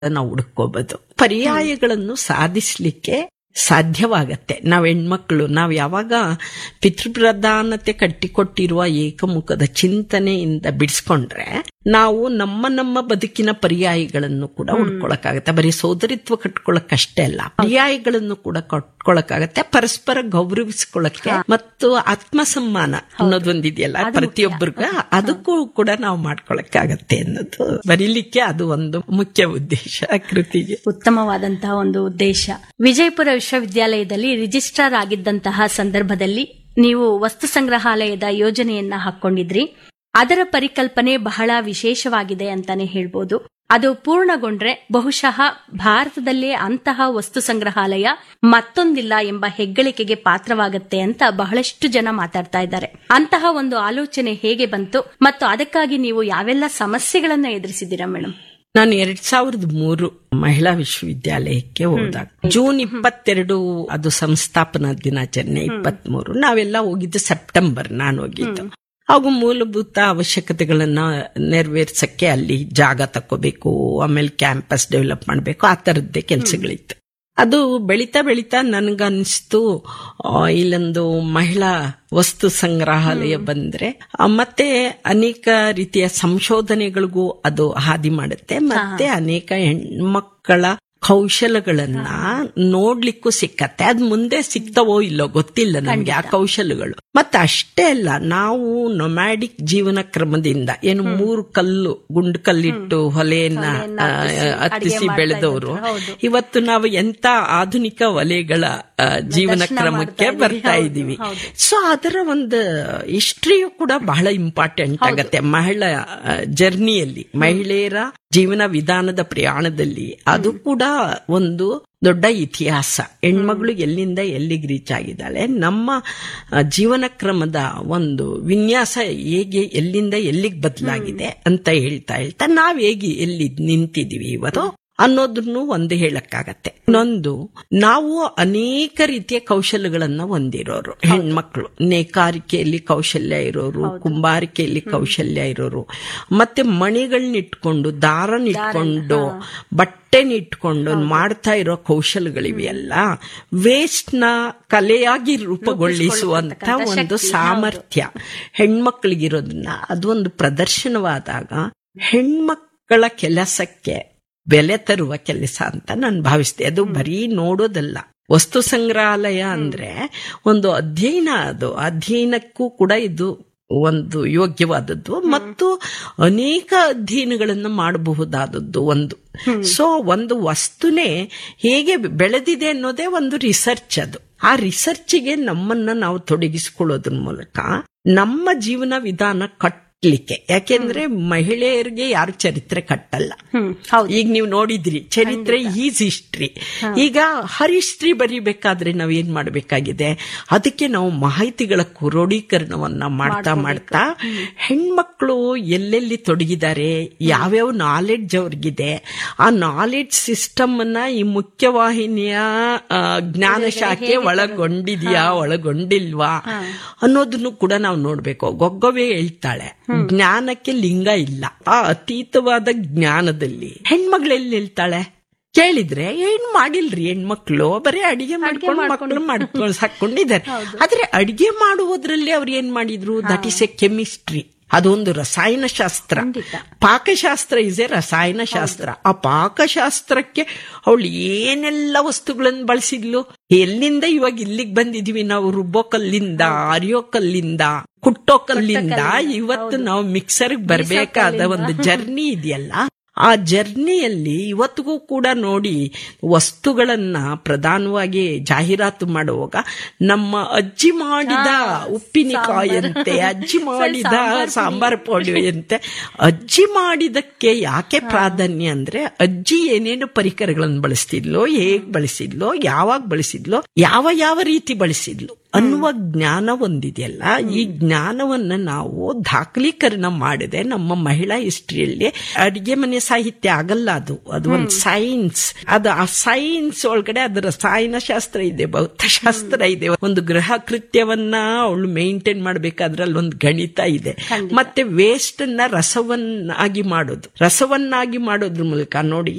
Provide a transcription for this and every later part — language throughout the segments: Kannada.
ನಾವು ಹುಡುಕೋಬಹುದು ಪರ್ಯಾಯಗಳನ್ನು ಸಾಧಿಸ್ಲಿಕ್ಕೆ ಸಾಧ್ಯವಾಗತ್ತೆ ನಾವ್ ಹೆಣ್ಮಕ್ಳು ನಾವ್ ಯಾವಾಗ ಪಿತೃಪ್ರಧಾನತೆ ಕಟ್ಟಿಕೊಟ್ಟಿರುವ ಏಕಮುಖದ ಚಿಂತನೆಯಿಂದ ಬಿಡಿಸ್ಕೊಂಡ್ರೆ ನಾವು ನಮ್ಮ ನಮ್ಮ ಬದುಕಿನ ಪರ್ಯಾಯಗಳನ್ನು ಕೂಡ ಹುಡ್ಕೊಳಕ್ಕಾಗತ್ತೆ ಬರೀ ಸೋದರಿತ್ವ ಕಟ್ಕೊಳಕ್ಕಷ್ಟೇ ಅಲ್ಲ ಪರ್ಯಾಯಗಳನ್ನು ಕೂಡ ಕಟ್ಕೊಳಕ್ಕಾಗತ್ತೆ ಪರಸ್ಪರ ಗೌರವಿಸ್ಕೊಳಕ್ಕೆ ಮತ್ತು ಆತ್ಮಸಮ್ಮಾನ ಅನ್ನೋದೊಂದಿದೆಯಲ್ಲ ಪ್ರತಿಯೊಬ್ಬರಿಗೂ ಅದಕ್ಕೂ ಕೂಡ ನಾವು ಮಾಡ್ಕೊಳಕ್ಕಾಗತ್ತೆ ಅನ್ನೋದು ಬರೀಲಿಕ್ಕೆ ಅದು ಒಂದು ಮುಖ್ಯ ಉದ್ದೇಶ ಕೃತಿಗೆ ಉತ್ತಮವಾದಂತಹ ಒಂದು ಉದ್ದೇಶ ವಿಜಯಪುರ ವಿಶ್ವವಿದ್ಯಾಲಯದಲ್ಲಿ ರಿಜಿಸ್ಟ್ರಾರ್ ಆಗಿದ್ದಂತಹ ಸಂದರ್ಭದಲ್ಲಿ ನೀವು ವಸ್ತು ಸಂಗ್ರಹಾಲಯದ ಯೋಜನೆಯನ್ನ ಹಾಕೊಂಡಿದ್ರಿ ಅದರ ಪರಿಕಲ್ಪನೆ ಬಹಳ ವಿಶೇಷವಾಗಿದೆ ಅಂತಾನೆ ಹೇಳ್ಬೋದು ಅದು ಪೂರ್ಣಗೊಂಡ್ರೆ ಬಹುಶಃ ಭಾರತದಲ್ಲೇ ಅಂತಹ ವಸ್ತು ಸಂಗ್ರಹಾಲಯ ಮತ್ತೊಂದಿಲ್ಲ ಎಂಬ ಹೆಗ್ಗಳಿಕೆಗೆ ಪಾತ್ರವಾಗತ್ತೆ ಅಂತ ಬಹಳಷ್ಟು ಜನ ಮಾತಾಡ್ತಾ ಇದ್ದಾರೆ ಅಂತಹ ಒಂದು ಆಲೋಚನೆ ಹೇಗೆ ಬಂತು ಮತ್ತು ಅದಕ್ಕಾಗಿ ನೀವು ಯಾವೆಲ್ಲ ಸಮಸ್ಯೆಗಳನ್ನ ಎದುರಿಸಿದ್ದೀರಾ ಮೇಡಮ್ ನಾನು ಎರಡ್ ಸಾವಿರದ ಮೂರು ಮಹಿಳಾ ವಿಶ್ವವಿದ್ಯಾಲಯಕ್ಕೆ ಹೋದಾಗ ಜೂನ್ ಇಪ್ಪತ್ತೆರಡು ಅದು ಸಂಸ್ಥಾಪನಾ ದಿನಾಚರಣೆ ಇಪ್ಪತ್ತ್ ಮೂರು ನಾವೆಲ್ಲ ಹೋಗಿದ್ದು ಸೆಪ್ಟೆಂಬರ್ ನಾನು ಹೋಗಿದ್ದು ಹಾಗೂ ಮೂಲಭೂತ ಅವಶ್ಯಕತೆಗಳನ್ನ ನೆರವೇರ್ಸಕ್ಕೆ ಅಲ್ಲಿ ಜಾಗ ತಕ್ಕೋಬೇಕು ಆಮೇಲೆ ಕ್ಯಾಂಪಸ್ ಡೆವಲಪ್ ಮಾಡಬೇಕು ಆ ತರದ್ದೇ ಕೆಲಸಗಳಿತ್ತು ಅದು ಬೆಳಿತಾ ಬೆಳಿತಾ ನನ್ಗನ್ಸ್ತು ಇಲ್ಲೊಂದು ಮಹಿಳಾ ವಸ್ತು ಸಂಗ್ರಹಾಲಯ ಬಂದ್ರೆ ಮತ್ತೆ ಅನೇಕ ರೀತಿಯ ಸಂಶೋಧನೆಗಳಿಗೂ ಅದು ಹಾದಿ ಮಾಡುತ್ತೆ ಮತ್ತೆ ಅನೇಕ ಹೆಣ್ಮಕ್ಕಳ ಕೌಶಲಗಳನ್ನ ನೋಡ್ಲಿಕ್ಕೂ ಸಿಕ್ಕತ್ತೆ ಅದ್ ಮುಂದೆ ಸಿಗ್ತವೋ ಇಲ್ಲೋ ಗೊತ್ತಿಲ್ಲ ನಮ್ಗೆ ಆ ಕೌಶಲಗಳು ಮತ್ತೆ ಅಷ್ಟೇ ಅಲ್ಲ ನಾವು ನೊಮ್ಯಾಡಿಕ್ ಜೀವನ ಕ್ರಮದಿಂದ ಏನು ಮೂರು ಕಲ್ಲು ಗುಂಡು ಕಲ್ಲಿಟ್ಟು ಹೊಲೆಯನ್ನ ಹತ್ತಿಸಿ ಬೆಳೆದವರು ಇವತ್ತು ನಾವು ಎಂತ ಆಧುನಿಕ ವಲಯಗಳ ಜೀವನ ಕ್ರಮಕ್ಕೆ ಬರ್ತಾ ಇದೀವಿ ಸೊ ಅದರ ಒಂದು ಹಿಸ್ಟ್ರಿಯು ಕೂಡ ಬಹಳ ಇಂಪಾರ್ಟೆಂಟ್ ಆಗತ್ತೆ ಮಹಿಳಾ ಜರ್ನಿಯಲ್ಲಿ ಮಹಿಳೆಯರ ಜೀವನ ವಿಧಾನದ ಪ್ರಯಾಣದಲ್ಲಿ ಅದು ಕೂಡ ಒಂದು ದೊಡ್ಡ ಇತಿಹಾಸ ಹೆಣ್ಮಗಳು ಎಲ್ಲಿಂದ ಎಲ್ಲಿಗೆ ರೀಚ್ ಆಗಿದ್ದಾಳೆ ನಮ್ಮ ಜೀವನ ಕ್ರಮದ ಒಂದು ವಿನ್ಯಾಸ ಹೇಗೆ ಎಲ್ಲಿಂದ ಎಲ್ಲಿಗೆ ಬದಲಾಗಿದೆ ಅಂತ ಹೇಳ್ತಾ ಹೇಳ್ತಾ ನಾವ್ ಹೇಗೆ ಎಲ್ಲಿ ನಿಂತಿದೀವಿ ಇವತ್ತು ಅನ್ನೋದನ್ನು ಒಂದು ಹೇಳಕ್ಕಾಗತ್ತೆ ಇನ್ನೊಂದು ನಾವು ಅನೇಕ ರೀತಿಯ ಕೌಶಲ್ಯಗಳನ್ನ ಹೊಂದಿರೋರು ಹೆಣ್ಮಕ್ಳು ನೇಕಾರಿಕೆಯಲ್ಲಿ ಕೌಶಲ್ಯ ಇರೋರು ಕುಂಬಾರಿಕೆಯಲ್ಲಿ ಕೌಶಲ್ಯ ಇರೋರು ಮತ್ತೆ ಮಣಿಗಳನ್ನಿಟ್ಕೊಂಡು ದಾರನಿಟ್ಕೊಂಡು ಬಟ್ಟೆನಿಟ್ಕೊಂಡು ಮಾಡ್ತಾ ಇರೋ ಕೌಶಲ್ಯಗಳಿವೆಯಲ್ಲ ವೇಸ್ಟ್ ನ ಕಲೆಯಾಗಿ ರೂಪುಗೊಳಿಸುವಂತ ಒಂದು ಸಾಮರ್ಥ್ಯ ಹೆಣ್ಮಕ್ಳಿಗಿರೋದನ್ನ ಅದೊಂದು ಪ್ರದರ್ಶನವಾದಾಗ ಹೆಣ್ಮಕ್ಕಳ ಕೆಲಸಕ್ಕೆ ಬೆಲೆ ತರುವ ಕೆಲಸ ಅಂತ ನಾನು ಭಾವಿಸ್ತೆ ಅದು ಬರೀ ನೋಡೋದಲ್ಲ ವಸ್ತು ಸಂಗ್ರಹಾಲಯ ಅಂದ್ರೆ ಒಂದು ಅಧ್ಯಯನ ಅದು ಅಧ್ಯಯನಕ್ಕೂ ಕೂಡ ಇದು ಒಂದು ಯೋಗ್ಯವಾದದ್ದು ಮತ್ತು ಅನೇಕ ಅಧ್ಯಯನಗಳನ್ನು ಮಾಡಬಹುದಾದದ್ದು ಒಂದು ಸೊ ಒಂದು ವಸ್ತುನೇ ಹೇಗೆ ಬೆಳೆದಿದೆ ಅನ್ನೋದೇ ಒಂದು ರಿಸರ್ಚ್ ಅದು ಆ ರಿಸರ್ಚ್ಗೆ ನಮ್ಮನ್ನ ನಾವು ತೊಡಗಿಸಿಕೊಳ್ಳೋದ್ರ ಮೂಲಕ ನಮ್ಮ ಜೀವನ ವಿಧಾನ ಕಟ್ ಕಟ್ಟಲಿಕ್ಕೆ ಯಾಕೆಂದ್ರೆ ಮಹಿಳೆಯರಿಗೆ ಯಾರು ಚರಿತ್ರೆ ಕಟ್ಟಲ್ಲ ಈಗ ನೀವು ನೋಡಿದ್ರಿ ಚರಿತ್ರೆ ಈಸ್ ಹಿಸ್ಟ್ರಿ ಈಗ ಹರ್ ಹಿಸ್ಟ್ರಿ ಬರಿಬೇಕಾದ್ರೆ ನಾವ್ ಏನ್ ಮಾಡ್ಬೇಕಾಗಿದೆ ಅದಕ್ಕೆ ನಾವು ಮಾಹಿತಿಗಳ ಕ್ರೋಢೀಕರಣವನ್ನ ಮಾಡ್ತಾ ಮಾಡ್ತಾ ಹೆಣ್ಮಕ್ಳು ಎಲ್ಲೆಲ್ಲಿ ತೊಡಗಿದ್ದಾರೆ ಯಾವ್ಯಾವ ನಾಲೆಡ್ಜ್ ಅವ್ರಿಗಿದೆ ಆ ನಾಲೆಡ್ಜ್ ಸಿಸ್ಟಮ್ ಅನ್ನ ಈ ಮುಖ್ಯವಾಹಿನಿಯ ಜ್ಞಾನ ಶಾಖೆ ಒಳಗೊಂಡಿದ್ಯಾ ಒಳಗೊಂಡಿಲ್ವಾ ಅನ್ನೋದನ್ನು ಕೂಡ ನಾವು ನೋಡ್ಬೇಕು ಗೊಗ್ಗವೇ ಹೇಳ್ತಾಳೆ ಜ್ಞಾನಕ್ಕೆ ಲಿಂಗ ಇಲ್ಲ ಆ ಅತೀತವಾದ ಜ್ಞಾನದಲ್ಲಿ ಹೆಣ್ಮಗ್ಳೆಲ್ಲಿ ಹೇಳ್ತಾಳೆ ಕೇಳಿದ್ರೆ ಏನ್ ಮಾಡಿಲ್ರಿ ಹೆಣ್ಮಕ್ಳು ಬರೀ ಅಡಿಗೆ ಮಾಡ್ಕೊಂಡು ಮಕ್ಕಳು ಮಾಡ್ಕೊಂಡು ಸಾಕೊಂಡಿದ್ದಾರೆ ಆದ್ರೆ ಅಡಿಗೆ ಮಾಡುವುದ್ರಲ್ಲಿ ಅವ್ರು ಏನ್ ಮಾಡಿದ್ರು ದಟ್ ಇಸ್ ಎ ಕೆಮಿಸ್ಟ್ರಿ ಅದೊಂದು ರಸಾಯನ ಶಾಸ್ತ್ರ ಪಾಕಶಾಸ್ತ್ರ ಇಸ್ ಎ ರಸಾಯನ ಶಾಸ್ತ್ರ ಆ ಪಾಕಶಾಸ್ತ್ರಕ್ಕೆ ಅವಳು ಏನೆಲ್ಲ ವಸ್ತುಗಳನ್ನು ಬಳಸಿದ್ಲು ಎಲ್ಲಿಂದ ಇವಾಗ ಇಲ್ಲಿಗೆ ಬಂದಿದೀವಿ ನಾವು ರುಬ್ಬೋ ಕಲ್ಲಿಂದ ಅರಿಯೋ ಕಲ್ಲಿಂದ ಕುಟ್ಟೋ ಕಲ್ಲಿಂದ ಇವತ್ತು ನಾವು ಮಿಕ್ಸರ್ಗೆ ಬರ್ಬೇಕಾದ ಒಂದು ಜರ್ನಿ ಇದೆಯಲ್ಲ ಆ ಜರ್ನಿಯಲ್ಲಿ ಇವತ್ತಿಗೂ ಕೂಡ ನೋಡಿ ವಸ್ತುಗಳನ್ನ ಪ್ರಧಾನವಾಗಿ ಜಾಹೀರಾತು ಮಾಡುವಾಗ ನಮ್ಮ ಅಜ್ಜಿ ಮಾಡಿದ ಉಪ್ಪಿನಕಾಯಂತೆ ಅಜ್ಜಿ ಮಾಡಿದ ಸಾಂಬಾರ್ ಪೌಡಿಯಂತೆ ಅಜ್ಜಿ ಮಾಡಿದಕ್ಕೆ ಯಾಕೆ ಪ್ರಾಧಾನ್ಯ ಅಂದ್ರೆ ಅಜ್ಜಿ ಏನೇನು ಪರಿಕರಗಳನ್ನು ಬಳಸ್ತಿದ್ಲೋ ಹೇಗ್ ಬಳಸಿದ್ಲೋ ಯಾವಾಗ ಬಳಸಿದ್ಲೋ ಯಾವ ಯಾವ ರೀತಿ ಬಳಸಿದ್ಲು ಅನ್ನುವ ಜ್ಞಾನ ಒಂದಿದೆಯಲ್ಲ ಈ ಜ್ಞಾನವನ್ನ ನಾವು ದಾಖಲೀಕರಣ ಮಾಡಿದೆ ನಮ್ಮ ಮಹಿಳಾ ಹಿಸ್ಟ್ರಿಯಲ್ಲಿ ಅಡಿಗೆ ಮನೆ ಸಾಹಿತ್ಯ ಆಗಲ್ಲ ಅದು ಅದು ಒಂದು ಸೈನ್ಸ್ ಅದು ಆ ಸೈನ್ಸ್ ಒಳಗಡೆ ಅದು ರಸಾಯನ ಶಾಸ್ತ್ರ ಇದೆ ಭೌತಶಾಸ್ತ್ರ ಇದೆ ಒಂದು ಗೃಹ ಕೃತ್ಯವನ್ನ ಅವಳು ಮೇಂಟೈನ್ ಮಾಡ್ಬೇಕಾದ್ರೆ ಅಲ್ಲಿ ಒಂದು ಗಣಿತ ಇದೆ ಮತ್ತೆ ವೇಸ್ಟ್ ಅನ್ನ ರಸವನ್ನಾಗಿ ಮಾಡೋದು ರಸವನ್ನಾಗಿ ಮಾಡೋದ್ರ ಮೂಲಕ ನೋಡಿ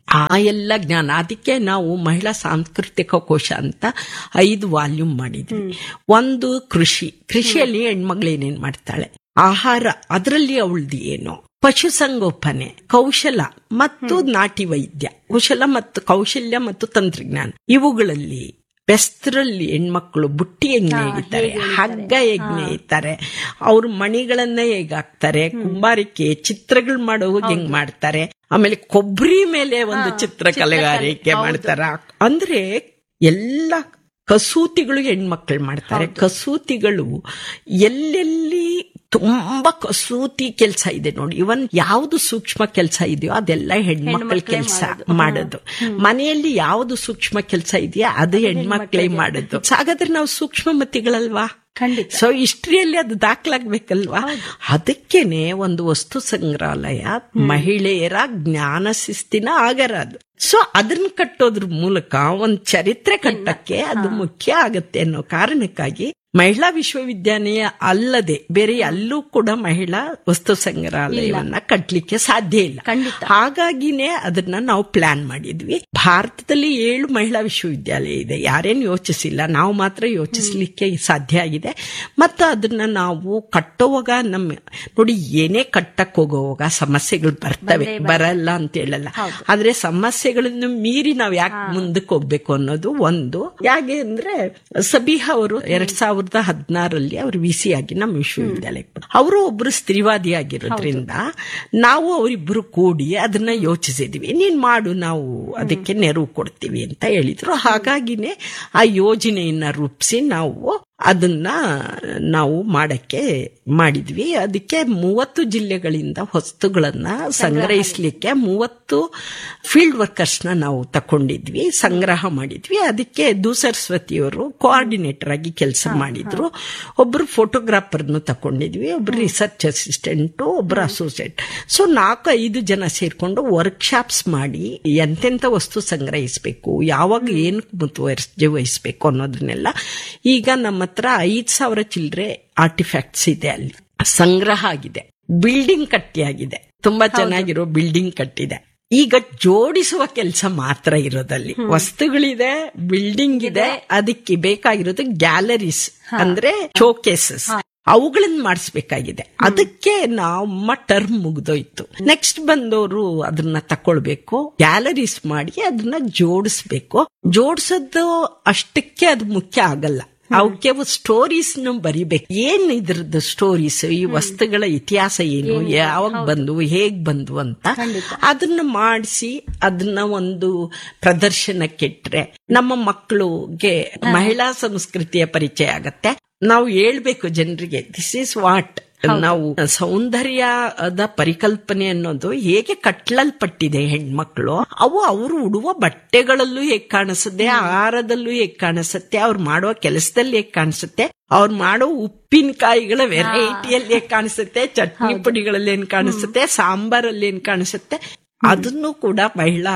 ಆ ಎಲ್ಲ ಜ್ಞಾನ ಅದಕ್ಕೆ ನಾವು ಮಹಿಳಾ ಸಾಂಸ್ಕೃತಿಕ ಕೋಶ ಅಂತ ಐದು ವಾಲ್ಯೂಮ್ ಮಾಡಿದ್ವಿ ಒಂದು ಕೃಷಿ ಕೃಷಿಯಲ್ಲಿ ಹೆಣ್ಮಗಳು ಏನೇನ್ ಮಾಡ್ತಾಳೆ ಆಹಾರ ಅದರಲ್ಲಿ ಅವಳದು ಏನು ಪಶುಸಂಗೋಪನೆ ಕೌಶಲ ಮತ್ತು ನಾಟಿ ವೈದ್ಯ ಕುಶಲ ಮತ್ತು ಕೌಶಲ್ಯ ಮತ್ತು ತಂತ್ರಜ್ಞಾನ ಇವುಗಳಲ್ಲಿ ಬೆಸ್ತರಲ್ಲಿ ಹೆಣ್ಮಕ್ಳು ಬುಟ್ಟಿ ಹೆಂಗ್ ನೇಯ್ತಾರೆ ಹಗ್ಗ ಹೇಗ್ ನೇಯ್ತಾರೆ ಅವ್ರ ಮಣಿಗಳನ್ನ ಹೇಗ್ ಹಾಕ್ತಾರೆ ಕುಂಬಾರಿಕೆ ಚಿತ್ರಗಳು ಮಾಡೋವಾಗ ಹೆಂಗ್ ಮಾಡ್ತಾರೆ ಆಮೇಲೆ ಕೊಬ್ಬರಿ ಮೇಲೆ ಒಂದು ಚಿತ್ರ ಕಲೆಗಾರಿಕೆ ಮಾಡ್ತಾರ ಅಂದ್ರೆ ಎಲ್ಲ ಕಸೂತಿಗಳು ಹೆಣ್ಮಕ್ಳು ಮಾಡ್ತಾರೆ ಕಸೂತಿಗಳು ಎಲ್ಲೆಲ್ಲಿ ತುಂಬಾ ಕಸೂತಿ ಕೆಲಸ ಇದೆ ನೋಡಿ ಇವನ್ ಯಾವ್ದು ಸೂಕ್ಷ್ಮ ಕೆಲಸ ಇದೆಯೋ ಅದೆಲ್ಲ ಹೆಣ್ಮಕ್ಳ ಕೆಲಸ ಮಾಡೋದು ಮನೆಯಲ್ಲಿ ಯಾವ್ದು ಸೂಕ್ಷ್ಮ ಕೆಲಸ ಇದೆಯೋ ಅದು ಹೆಣ್ಮಕ್ಳೇ ಮಾಡೋದು ಹಾಗಾದ್ರೆ ನಾವು ಸೂಕ್ಷ್ಮಮತಿಗಳಲ್ವಾ ಖಂಡಿತ ಸೊ ಹಿಸ್ಟ್ರಿಯಲ್ಲಿ ಅದು ದಾಖಲಾಗ್ಬೇಕಲ್ವಾ ಅದಕ್ಕೇನೆ ಒಂದು ವಸ್ತು ಸಂಗ್ರಹಾಲಯ ಮಹಿಳೆಯರ ಜ್ಞಾನ ಶಿಸ್ತಿನ ಆಗರ ಅದು ಸೊ ಅದನ್ನ ಕಟ್ಟೋದ್ರ ಮೂಲಕ ಒಂದ್ ಚರಿತ್ರೆ ಕಟ್ಟಕ್ಕೆ ಅದು ಮುಖ್ಯ ಆಗತ್ತೆ ಅನ್ನೋ ಕಾರಣಕ್ಕಾಗಿ ಮಹಿಳಾ ವಿಶ್ವವಿದ್ಯಾಲಯ ಅಲ್ಲದೆ ಬೇರೆ ಎಲ್ಲೂ ಕೂಡ ಮಹಿಳಾ ವಸ್ತು ಸಂಗ್ರಹಾಲಯವನ್ನ ಕಟ್ಲಿಕ್ಕೆ ಸಾಧ್ಯ ಇಲ್ಲ ಖಂಡಿತ. ಹಾಗಾಗಿನೇ ಅದನ್ನ ನಾವು ಪ್ಲಾನ್ ಮಾಡಿದ್ವಿ ಭಾರತದಲ್ಲಿ ಏಳು ಮಹಿಳಾ ವಿಶ್ವವಿದ್ಯಾಲಯ ಇದೆ ಯಾರೇನು ಯೋಚಿಸಿಲ್ಲ ನಾವು ಮಾತ್ರ ಯೋಚಿಸ್ಲಿಕ್ಕೆ ಸಾಧ್ಯ ಆಗಿದೆ ಮತ್ತು ಅದನ್ನ ನಾವು ಕಟ್ಟೋವಾಗ ನಮ್ಮ ನೋಡಿ ಏನೇ ಕಟ್ಟಕ್ ಹೋಗೋವಾಗ ಸಮಸ್ಯೆಗಳು ಬರ್ತವೆ ಬರಲ್ಲ ಅಂತ ಹೇಳಲ್ಲ ಆದ್ರೆ ಸಮಸ್ಯೆಗಳನ್ನು ಮೀರಿ ನಾವ್ ಯಾಕೆ ಮುಂದಕ್ಕೆ ಹೋಗ್ಬೇಕು ಅನ್ನೋದು ಒಂದು ಯಾಕೆ ಅಂದ್ರೆ ಸಬಿಹಾ ಅವರು ಎರಡ್ ಸಾವಿರದ ಹದಿನಾರಲ್ಲಿ ಅವರು ವಿ ಸಿ ಆಗಿ ನಮ್ಮ ವಿಶ್ವವಿದ್ಯಾಲಯಕ್ಕೆ ಬಂದ್ರು. ಅವರು ಒಬ್ರು ಸ್ತ್ರೀವಾದಿ ಆಗಿರೋದ್ರಿಂದ ನಾವು ಅವರಿಬ್ರು ಕೂಡಿ ಅದನ್ನ ಯೋಚಿಸಿದ್ವಿ ನೀನ್ ಮಾಡು ನಾವು ಅದಕ್ಕೆ ನೆರವು ಕೊಡ್ತೀವಿ ಅಂತ ಹೇಳಿದ್ರು ಹಾಗಾಗಿನೇ ಆ ಯೋಜನೆಯನ್ನ ರೂಪಿಸಿ ನಾವು ಅದನ್ನ ನಾವು ಮಾಡಕ್ಕೆ ಮಾಡಿದ್ವಿ ಅದಕ್ಕೆ ಮೂವತ್ತು ಜಿಲ್ಲೆಗಳಿಂದ ವಸ್ತುಗಳನ್ನ ಸಂಗ್ರಹಿಸ್ಲಿಕ್ಕೆ ಮೂವತ್ತು ಫೀಲ್ಡ್ ವರ್ಕರ್ಸ್ನ ನಾವು ತಕೊಂಡಿದ್ವಿ ಸಂಗ್ರಹ ಮಾಡಿದ್ವಿ ಅದಕ್ಕೆ ದೂಸರಸ್ವತಿಯವರು ಕೋಆರ್ಡಿನೇಟರ್ ಆಗಿ ಕೆಲಸ ಮಾಡಿದ್ರು ಒಬ್ರು ಫೋಟೋಗ್ರಾಫರ್ನು ತಕೊಂಡಿದ್ವಿ ಒಬ್ರು ರಿಸರ್ಚ್ ಅಸಿಸ್ಟೆಂಟ್ ಒಬ್ರು ಅಸೋಸಿಯೇಟ್ ಸೊ ನಾಲ್ಕು ಐದು ಜನ ಸೇರ್ಕೊಂಡು ವರ್ಕ್ಶಾಪ್ಸ್ ಮಾಡಿ ಎಂತೆಂತ ವಸ್ತು ಸಂಗ್ರಹಿಸಬೇಕು ಯಾವಾಗ ಏನು ಮುತುವರ್ಜಿ ವಹಿಸ್ಬೇಕು ಅನ್ನೋದನ್ನೆಲ್ಲ ಈಗ ನಮ್ಮ ಹತ್ರ ಐದ್ ಸಾವಿರ ಚಿಲ್ಲರೆ ಆರ್ಟಿಫ್ಯಾಕ್ಟ್ಸ್ ಇದೆ ಅಲ್ಲಿ ಸಂಗ್ರಹ ಆಗಿದೆ ಬಿಲ್ಡಿಂಗ್ ಕಟ್ಟಿ ಆಗಿದೆ ತುಂಬಾ ಚೆನ್ನಾಗಿರೋ ಬಿಲ್ಡಿಂಗ್ ಕಟ್ಟಿದೆ ಈಗ ಜೋಡಿಸುವ ಕೆಲಸ ಮಾತ್ರ ಇರೋದಲ್ಲಿ ವಸ್ತುಗಳಿದೆ ಬಿಲ್ಡಿಂಗ್ ಇದೆ ಅದಕ್ಕೆ ಬೇಕಾಗಿರೋದು ಗ್ಯಾಲರೀಸ್ ಅಂದ್ರೆ ಶೋಕೇಸಸ್ ಅವುಗಳನ್ನ ಮಾಡಿಸ್ಬೇಕಾಗಿದೆ ಅದಕ್ಕೆ ನಮ್ಮ ಟರ್ಮ್ ಮುಗ್ದೋಯ್ತು ನೆಕ್ಸ್ಟ್ ಬಂದವರು ಅದನ್ನ ತಕೊಳ್ಬೇಕು ಗ್ಯಾಲರೀಸ್ ಮಾಡಿ ಅದನ್ನ ಜೋಡಿಸ್ಬೇಕು ಜೋಡಿಸೋದು ಅಷ್ಟಕ್ಕೆ ಅದು ಮುಖ್ಯ ಆಗಲ್ಲ ಅವಕ್ಕೆ ಸ್ಟೋರೀಸ್ ಬರಿಬೇಕು ಏನ್ ಇದ್ರದ್ದು ಸ್ಟೋರೀಸ್ ಈ ವಸ್ತುಗಳ ಇತಿಹಾಸ ಏನು ಯಾವಾಗ ಬಂದು ಹೇಗ್ ಬಂದು ಅಂತ ಅದನ್ನ ಮಾಡಿಸಿ ಅದನ್ನ ಒಂದು ಪ್ರದರ್ಶನಕ್ಕಿಟ್ರೆ ನಮ್ಮ ಮಕ್ಕಳಿಗೆ ಮಹಿಳಾ ಸಂಸ್ಕೃತಿಯ ಪರಿಚಯ ಆಗತ್ತೆ ನಾವು ಹೇಳ್ಬೇಕು ಜನರಿಗೆ ದಿಸ್ ಈಸ್ ವಾಟ್ ನಾವು ಸೌಂದರ್ಯದ ಪರಿಕಲ್ಪನೆ ಅನ್ನೋದು ಹೇಗೆ ಕಟ್ಲಲ್ಪಟ್ಟಿದೆ ಹೆಣ್ಮಕ್ಳು ಅವು ಅವರು ಉಡುವ ಬಟ್ಟೆಗಳಲ್ಲೂ ಹೇಗ್ ಕಾಣಿಸುತ್ತೆ ಆಹಾರದಲ್ಲೂ ಹೇಗ್ ಕಾಣಿಸುತ್ತೆ ಅವ್ರು ಮಾಡುವ ಕೆಲಸದಲ್ಲಿ ಹೇಗ್ ಕಾಣಿಸುತ್ತೆ ಅವ್ರು ಮಾಡೋ ಉಪ್ಪಿನಕಾಯಿಗಳ ವೆರೈಟಿಯಲ್ಲಿ ಹೇಗ್ ಕಾಣಿಸುತ್ತೆ ಚಟ್ನಿ ಪುಡಿಗಳಲ್ಲಿ ಏನ್ ಕಾಣಿಸುತ್ತೆ ಸಾಂಬಾರಲ್ಲಿ ಏನ್ ಕಾಣಿಸುತ್ತೆ ಅದನ್ನು ಕೂಡ ಮಹಿಳಾ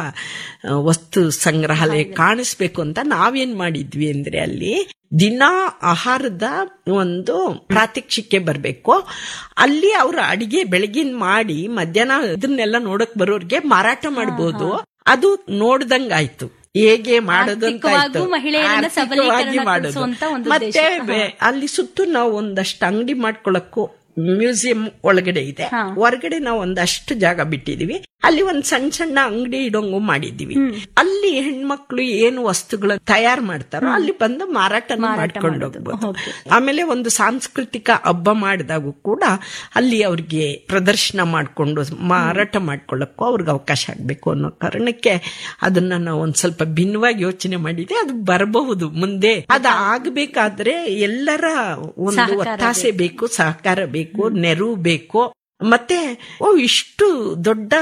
ವಸ್ತು ಸಂಗ್ರಹಾಲಯ ಕಾಣಿಸ್ಬೇಕು ಅಂತ ನಾವೇನ್ ಮಾಡಿದ್ವಿ ಅಂದ್ರೆ ಅಲ್ಲಿ ದಿನ ಆಹಾರದ ಒಂದು ಪ್ರಾತ್ಯಕ್ಷಿಕೆ ಬರ್ಬೇಕು ಅಲ್ಲಿ ಅವ್ರ ಅಡಿಗೆ ಬೆಳಗಿನ ಮಾಡಿ ಮಧ್ಯಾಹ್ನ ಇದನ್ನೆಲ್ಲ ನೋಡಕ್ ಬರೋರ್ಗೆ ಮಾರಾಟ ಮಾಡ್ಬೋದು ಅದು ನೋಡ್ದಂಗಾಯ್ತು ಹೇಗೆ ಮಾಡೋದು ಅಂತ ಆಯ್ತು. ಆರ್ಥಿಕವಾಗೂ ಮಹಿಳೆಯರನ್ನ ಆರ್ಥಿಕವಾಗಿ ಸಬಲೀಕರಣ ಮಾಡೋದು. ಪಡಿಸುವಂತ ಒಂದು ಮತ್ತೆ ಬೆ- ಅಲ್ಲಿ ಸುತ್ತು ನಾವು ಒಂದಷ್ಟು ಅಂಗಡಿ ಮಾಡ್ಕೊಳಕ್ಕೂ ಮ್ಯೂಸಿಯಂ ಒಳಗಡೆ ಇದೆ ಹೊರಗಡೆ ನಾವು ಒಂದಷ್ಟು ಜಾಗ ಬಿಟ್ಟಿದೀವಿ ಅಲ್ಲಿ ಒಂದ್ ಸಣ್ಣ ಸಣ್ಣ ಅಂಗಡಿ ಇಡೋಂಗು ಮಾಡಿದೀವಿ ಅಲ್ಲಿ ಹೆಣ್ಮಕ್ಳು ಏನು ವಸ್ತುಗಳ ತಯಾರು ಮಾಡ್ತಾರೋ ಅಲ್ಲಿ ಬಂದು ಮಾರಾಟ ಮಾಡ್ಕೊಂಡು ಹೋಗ್ಬೋದು ಆಮೇಲೆ ಒಂದು ಸಾಂಸ್ಕೃತಿಕ ಹಬ್ಬ ಮಾಡಿದಾಗೂ ಕೂಡ ಅಲ್ಲಿ ಅವ್ರಿಗೆ ಪ್ರದರ್ಶನ ಮಾಡಿಕೊಂಡು ಮಾರಾಟ ಮಾಡ್ಕೊಳ್ಳಕ್ಕೂ ಅವ್ರಿಗೆ ಅವಕಾಶ ಆಗ್ಬೇಕು ಅನ್ನೋ ಕಾರಣಕ್ಕೆ ಅದನ್ನ ನಾವು ಒಂದ್ ಸ್ವಲ್ಪ ಭಿನ್ನವಾಗಿ ಯೋಚನೆ ಮಾಡಿದೆ ಅದು ಬರಬಹುದು ಮುಂದೆ ಅದು ಆಗ್ಬೇಕಾದ್ರೆ ಎಲ್ಲರ ಒಂದು ಒತ್ತಾಸೆ ಬೇಕು ಸಹಕಾರ ಬೇಕು ನೆರವು ಬೇಕು ಮತ್ತೆ ಓ ಇಷ್ಟು ದೊಡ್ಡ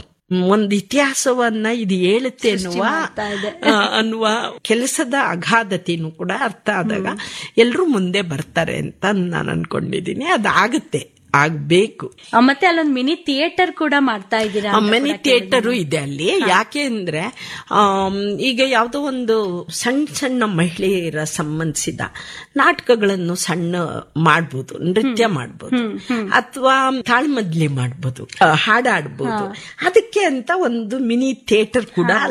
ಒಂದು ಇತಿಹಾಸವನ್ನ ಇದು ಹೇಳುತ್ತೆ ಅನ್ನುವ ಆ, ಅನ್ನುವ ಕೆಲಸದ ಅಗಾಧತೆನೂ ಕೂಡ ಅರ್ಥ ಆದಾಗ ಎಲ್ಲರೂ ಮುಂದೆ ಬರ್ತಾರೆ ಅಂತ ನಾನು ಅನ್ಕೊಂಡಿದ್ದೀನಿ ಅದಾಗುತ್ತೆ ಆಗ್ಬೇಕು ಆ, ಮತ್ತೆ ಅಲ್ಲೊಂದು ಮಿನಿ ಥಿಯೇಟರ್ ಕೂಡ ಮಾಡ್ತಾ ಇದ್ದೀರಾ ಅಂತ ಮಿನಿ ಕೂಡ ಥಿಯೇಟರು ಇದೆ ಅಲ್ಲಿ ಯಾಕೆ ಅಂದ್ರೆ ಆಮ್, ಈಗ ಯಾವುದೋ ಒಂದು ಸಣ್ಣ ಸಣ್ಣ ಮಹಿಳೆಯರ ಸಂಬಂಧಿಸಿದ ನಾಟಕಗಳನ್ನು ಸಣ್ಣ ಮಾಡ್ಬೋದು ನೃತ್ಯ ಮಾಡ್ಬೋದು ಅಥವಾ ತಾಳ್ಮದ್ಲಿ ಮಾಡ್ಬೋದು ಆ, ಹಾಡಾಡ್ಬೋದು ಅದಕ್ಕೆ ಅಂತ ಒಂದು ಮಿನಿ ಥಿಯೇಟರ್ ಕೂಡ